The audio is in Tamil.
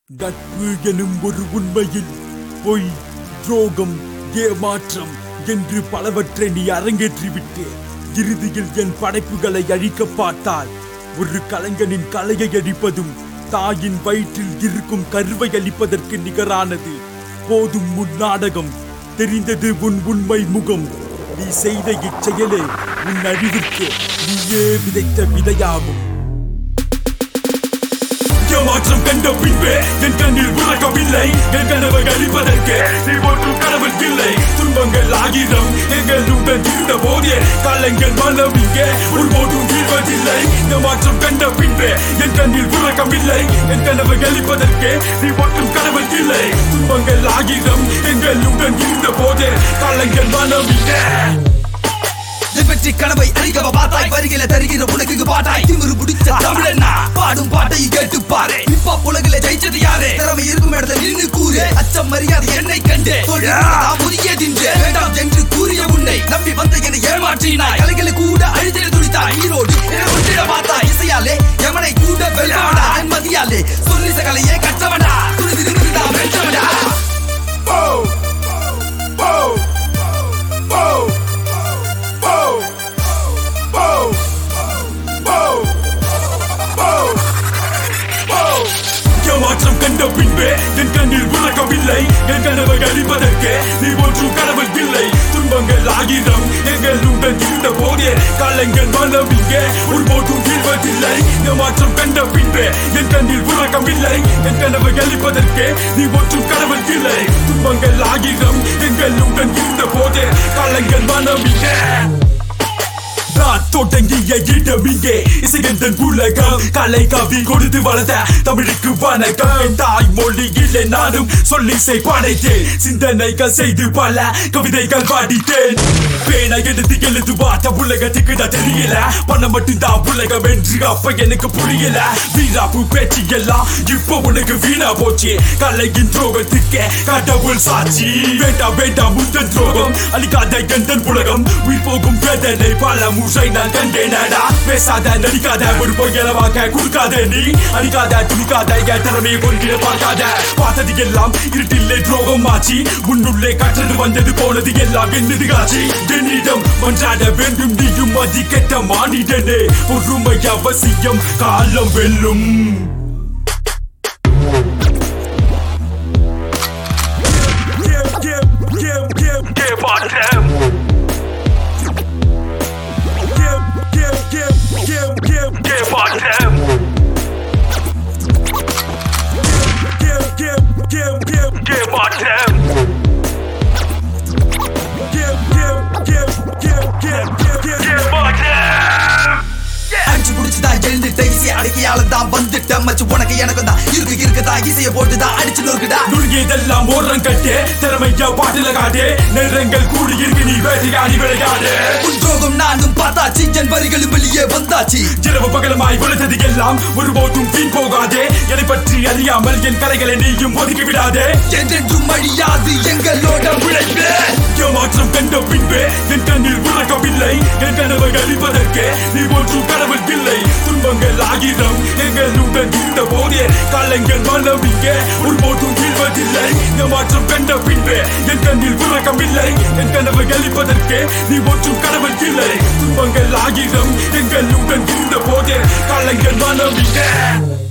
நட்பு எனும் ஒரு உண்மையில் பொய் துரோகம் ஏமாற்றம் என்று பலவற்றை நீ அரங்கேற்றிவிட்டு இறுதியில் என் படைப்புகளை அழிக்க பார்த்தால் ஒரு கலைஞனின் கலையை அழிப்பதும் தாயின் வயிற்றில் இருக்கும் கருவை அளிப்பதற்கு நிகரானது போதும் உன் நாடகம் தெரிந்தது உன் உண்மை முகம் நீ செய்த இச்செயலே உன் அழிவிற்கு நீயே விதைத்த விதையாகும் ஏமாற்றம் கண்ட பின்பே என் கண்ணில் உறக்கவில்லை என் கனவை அழிப்பதற்கு நீ ஒன்றும் கடவுள் இல்லை துன்பங்கள் ஆகிரம் எங்களுடன் இருந்த போதே காலங்கள் மனம் இங்கே உள்போதும் வீழ்வதில்லை ஏமாற்றம் கண்ட பின்பே என் கண்ணில் உறக்கமில்லை என் கனவை அழிப்பதற்கு நீ ஒன்றும் கடவுள் இல்லை துன்பங்கள் ஆகிரம் எங்களுடன் இருந்த போதே காலங்கள் மனம் இங்கே என் வெற்றி கனவை அறிகவ பார்த்தாய் வருகிற தருகிற உனக்கு பாட்டாய் திமிரு பிடிச்ச தமிழனா பாடும் பாட்டை கேட்டு பாரு இப்ப உலகில ஜெயிச்சது யாரு திறமை இருக்கும் இடத்துல நின்னு கூறு அச்சம் மரியாதை என்னை கண்டு புதிய தின்று வேண்டாம் என்று கூறிய உன்னை நம்பி வந்த என்னை ஏமாற்றினாய் கலைகளை கூட அழுதிட துடித்தாய் ஈரோடு என ஒன்றிட பார்த்தாய் இசையாலே எமனை கூட வெல்பவனா என் மதியாலே சொல்லி சகலையே கற்றவனா துணிது நின்றுடா வென்றவனா ஏமாற்றம் கண்ட பின்பே என் கண்ணில் உறக்கவில்லை என் கனவை அழிப்பதற்கு நீ ஒன்றும் கடவுள் இல்லை துன்பங்கள் ஆகிரம் எங்களுடன் இருந்த போதே காலங்கள் மனம் இங்கே உள்போட்டும் வீழ்வதில்லை ஏமாற்றம் கண்ட பின்பே என் கண்ணில் உறக்கமில்லை என் கனவை அழிப்பதற்கு நீ ஒன்றும் கடவுள் இல்லை துன்பங்கள் ஆகிரம் எங்களுடன் இருந்த போதே காலங்கள் மனம் இங்கே நான் தொடங்கிய இடம் இங்கே இசையந்தன் உலகம் கலை கவி கொடுத்து வளர்ந்த தமிழுக்கு வணக்கம் என் தாய் மொழியிலே நானும் சொல்லி படைத்தேன் சிந்தனைகள் செய்து பல கவிதைகள் பாடித்தேன் பேனை எடுத்து எழுது வார்த்தை உலகத்துக்கு நான் தெரியல பண்ண மட்டும்தான் உலகம் என்று அப்ப எனக்கு புரியல வீராப்பு பேச்சு எல்லாம் இப்போ உனக்கு வீணா போச்சு கலையின் துரோகத்துக்கு கடவுள் சாட்சி வேண்டாம் வேண்டாம் முந்தன் துரோகம் அழிக்காத எந்தன் உலகம் உயிர் போகும் வேதனை பல முறை நான் கண்டேனடா பேசாத நடிக்காத ஒரு பொய்யல வாக்க கொடுக்காத நீ அடிக்காத துணிக்காத என் திறமையை கொண்டு பார்க்காத பார்த்தது எல்லாம் இருட்டில்லே துரோகம் ஆச்சு உன்னுள்ளே கற்றது வந்தது போனது எல்லாம் என்னது காட்சி என்னிடம் மன்றாட வேண்டும் நீயும் அதிகட்ட மானிடனே பொறுமை அவசியம் காலம் வெல்லும் Give, give, give, give, give on them. Give, give, give, give, give, give on them. Give, give, give, give, give on them. Give, give, give, give, give, give, give, give on them. அடிச்சு புடிச்சுதா எழுந்துட்ட இசைய அடக்கியால தான் வந்துட்ட மச்சு உனக்கு எனக்கு தான் இருக்கு இருக்குதா இசைய போட்டுதான் அடிச்சு நொறுக்குடா நுழுங்கியதெல்லாம் ஓரம் கட்டு திறமையா பாட்டுல காட்டு நேரங்கள் கூடி இருக்கு நீ வேட்டையாடி விளையாடு உன் துரோகம் நானும் பார்த்தாச்சு என் வரிகளும் வெளியே வந்தாச்சு இரவு பகலமாய் உழைத்தது எல்லாம் ஒருபோதும் வீண் போகாதே என்னை பற்றி அறியாமல் என் கலைகளை நீயும் ஒதுக்கி விடாதே என்றென்றும் அழியாது எங்களோட உழைப்பு ஏமாற்றம் கண்ட பின்பே என் கண்ணில் உறக்கமில்லை என் கனவை அழிப்பதற்கு நீ ஒன்றும் கடவுள் இல்லை துன்பங்கள் ஆகிரம் எங்களுடன் இருந்த போதே காலங்கள் மனம் இங்கே உள்போட்டும் வீழ்வதில்லை ஏமாற்றம் கண்ட பின்பே என் கண்ணில் உறக்கமில்லை என் கனவை அழிப்பதற்கு நீ ஒன்றும் கடவுள் இல்லை துன்பங்கள் ஆகிரம் எங்களுடன் இருந்த போதே காலங்கள் மனம் இங்கே